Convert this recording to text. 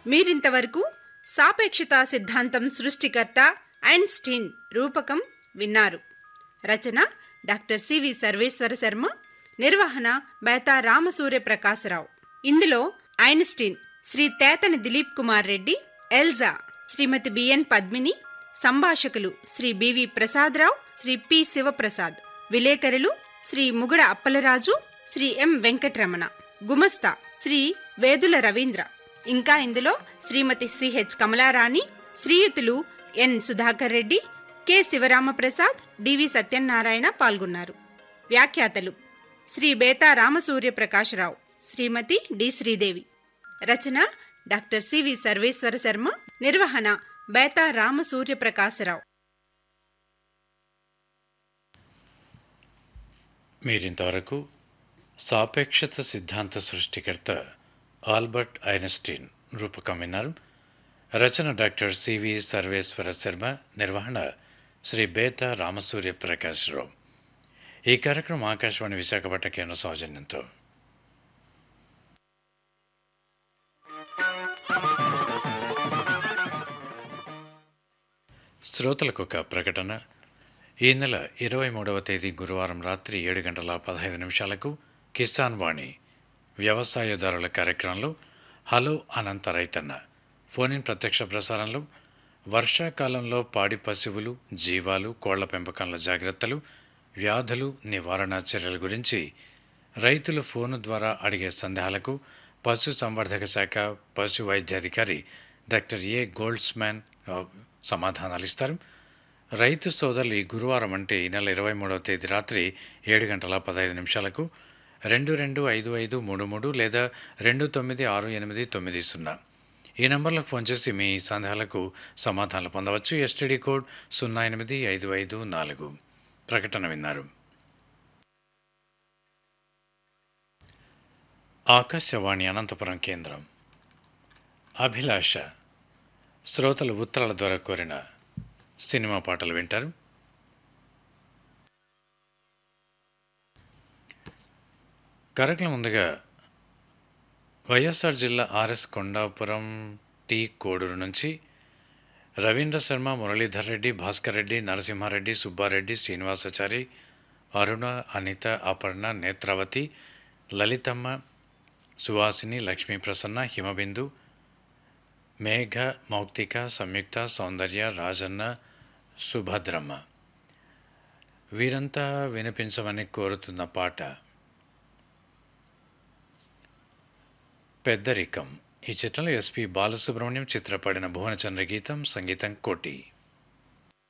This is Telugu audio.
మీరింతవరకు సాపేక్షతా సిద్ధాంతం సృష్టికర్త ఐన్స్టీన్ రూపకం విన్నారు రచన డాక్టర్ సివి సర్వేశ్వర శర్మ నిర్వహణ బేతా రామసూర్య ప్రకాశరావు ఇందులో Einstein Shri Thethani Dilip Kumar Reddy Elsa Shrimati B N Padmini సంభాషకులు శ్రీ బివి ప్రసాదరావు శ్రీ పి శివప్రసాద్ విలేకరులు శ్రీ ముగుడ అప్పలరాజు శ్రీ ఎం వెంకటరమణ గుమస్తా శ్రీ వేదుల రవీంద్ర ఇంకా ఇందులో శ్రీమతి సిహెచ్ కమలారాణి శ్రీయుతులు N Sudhakar Reddy K Sivaramaprasad D V Satyanarayana పాల్గొన్నారు వ్యాఖ్యాతలు శ్రీ బేతా రామసూర్య ప్రకాశరావు శ్రీమతి డి శ్రీదేవి రచన డాక్టర్ సివి సర్వేశ్వర శర్మ నిర్వహణ బేతా రామసూర్య ప్రకాశరావు మీరింతవరకు సాపేక్షత సిద్ధాంత సృష్టికర్త ఆల్బర్ట్ ఐన్స్టీన్ రూపకం విన్నారు రచన డాక్టర్ సివి సర్వేశ్వర శర్మ నిర్వహణ శ్రీ బేత రామసూర్య ప్రకాశ్రావు ఈ కార్యక్రమం ఆకాశవాణి విశాఖపట్నం కేంద్ర సౌజన్యంతో శ్రోతలకు ఒక ప్రకటన ఈ నెల ఇరవై మూడవ తేదీ గురువారం రాత్రి ఏడు గంటల పదహైదు నిమిషాలకు కిసాన్ వాణి వ్యవసాయదారుల కార్యక్రమంలో హలో అనంత రైతన్న ఫోన్ ఇన్ ప్రత్యక్ష ప్రసారంలో వర్షాకాలంలో పాడి పశువులు జీవాలు కోళ్ల పెంపకంలో జాగ్రత్తలు వ్యాధులు నివారణ చర్యల గురించి రైతులు ఫోను ద్వారా అడిగే సందేహాలకు పశు సంవర్ధక శాఖ పశు వైద్యాధికారి డాక్టర్ ఏ గోల్డ్స్మ్యాన్ ఆ, సమాధానాలు ఇస్తారు రైతు సోదరులు ఈ గురువారం అంటే ఈ నెల ఇరవై మూడవ తేదీ రాత్రి ఏడు గంటల పదహైదు నిమిషాలకు రెండు రెండు ఐదు ఐదు మూడు మూడు లేదా రెండు తొమ్మిది ఆరు ఎనిమిది తొమ్మిది సున్నా ఈ నంబర్లకు ఫోన్ చేసి మీ సందేహాలకు సమాధానాలు పొందవచ్చు ఎస్టీడీ కోడ్ సున్నా ఎనిమిది ఐదు ఐదు నాలుగు ప్రకటన విన్నారు ఆకాశవాణి అనంతపురం కేంద్రం అభిలాష శ్రోతలు ఉత్తరాల ద్వారా కోరిన సినిమా పాటలు వింటారు కార్యక్రమం ముందుగా వైఎస్ఆర్ జిల్లా ఆర్ఎస్ కొండాపురం టీ కోడూరు నుంచి రవీంద్ర శర్మ మురళీధర్ రెడ్డి భాస్కర్ రెడ్డి నరసింహారెడ్డి సుబ్బారెడ్డి శ్రీనివాసాచారి అరుణ అనిత అపర్ణ నేత్రావతి లలితమ్మ సువాసిని లక్ష్మీ ప్రసన్న హిమబిందు మేఘ మౌక్తిక సంయుక్త సౌందర్య రాజన్న సుభద్రమ్మ వీరంతా వినిపించమని కోరుతున్న పాట పెద్దరికం ఈ చిత్రంలో ఎస్పి బాలసుబ్రహ్మణ్యం చిత్రపడిన భువనచంద్ర గీతం సంగీతం కోటి